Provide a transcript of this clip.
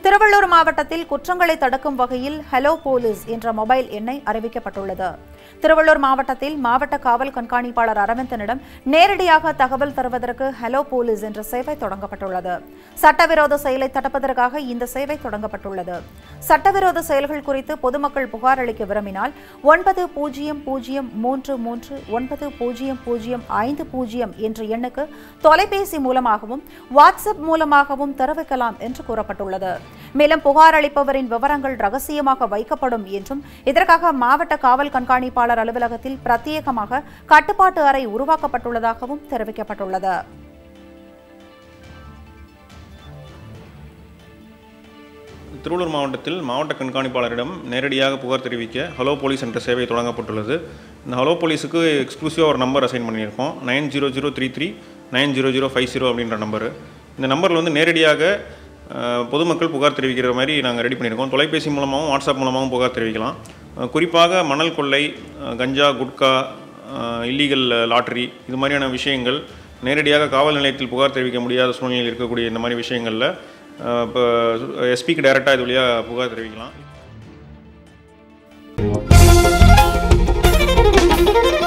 திருவள்ளூர் மாவட்டத்தில் குற்றங்களை தடுக்கும் வகையில் ஹலோ போலீஸ் என்ற மொபைல் எண்ணை அறிவிக்கப்பட்டுள்ளது திருவள்ளூர் மாவட்டத்தில் மாவட்ட காவல் கண்காணிப்பாளர் அரவிந்தனிடம் நேரடியாக தகவல் தருவதற்கு ஹலோ போலீஸ் என்ற சேவை தொடங்கப்பட்டுள்ளது சட்டவிரோத செயலை தடுப்பதற்காக இந்த சேவை தொடங்கப்பட்டுள்ளது சட்டவிரோத செயல்கள் குறித்து பொதுமக்கள் புகார் அளிக்க விரும்பினால் ஒன்பது பூஜ்ஜியம் பூஜ்ஜியம் மூன்று மூன்று ஒன்பது பூஜ்ஜியம் பூஜ்ஜியம் ஐந்து பூஜ்ஜியம் என்ற எண்ணுக்கு தொலைபேசி மூலமாகவும் வாட்ஸ்அப் மூலமாகவும் தெரிவிக்கலாம் என்று கூறப்பட்டுள்ளது மேலும் புகார் அளிப்பவரின் விவரங்கள் ரகசியமாக வைக்கப்படும் என்றும் இதற்காக மாவட்ட காவல் கண்காணிப்பாளர் அலுவலகத்தில் பிரத்யேகமாக கட்டுப்பாட்டு அறை உருவாக்கப்பட்டுள்ளதாகவும் தெரிவிக்கப்பட்டுள்ளது திருவள்ளூர் மாவட்டத்தில் மாவட்ட கண்காணிப்பாளரிடம் நேரடியாக புகார் தெரிவிக்க ஹலோ போலீஸ் என்ற சேவை தொடங்கப்பட்டுள்ளது இந்த ஹலோ போலீஸுக்கு எக்ஸ்க்ளூசிவாக ஒரு நம்பர் அசைன் பண்ணியிருக்கோம் nine zero zero three three nine zero zero five zero அப்படின்ற நம்பர் இந்த நம்பரில் வந்து நேரடியாக அஹ், பொதுமக்கள் புகார் தெரிவிக்கிற மாதிரி நாங்கள் ரெடி பண்ணியிருக்கோம் தொலைபேசி மூலமாகவும் வாட்ஸ்அப் மூலமாகவும் புகார் தெரிவிக்கலாம் அஹ், குறிப்பாக மணல் கொள்ளை அஹ், கஞ்சா குட்கா இல்லீகல் லாட்ரி இது மாதிரியான விஷயங்கள் நேரடியாக காவல் நிலையத்தில் புகார் தெரிவிக்க முடியாத சூழ்நிலையில் இருக்கக்கூடிய இந்த மாதிரி விஷயங்களில் இப்போ எஸ்பிக்கு டைரெக்டாக இது வழியாக புகார் தெரிவிக்கலாம்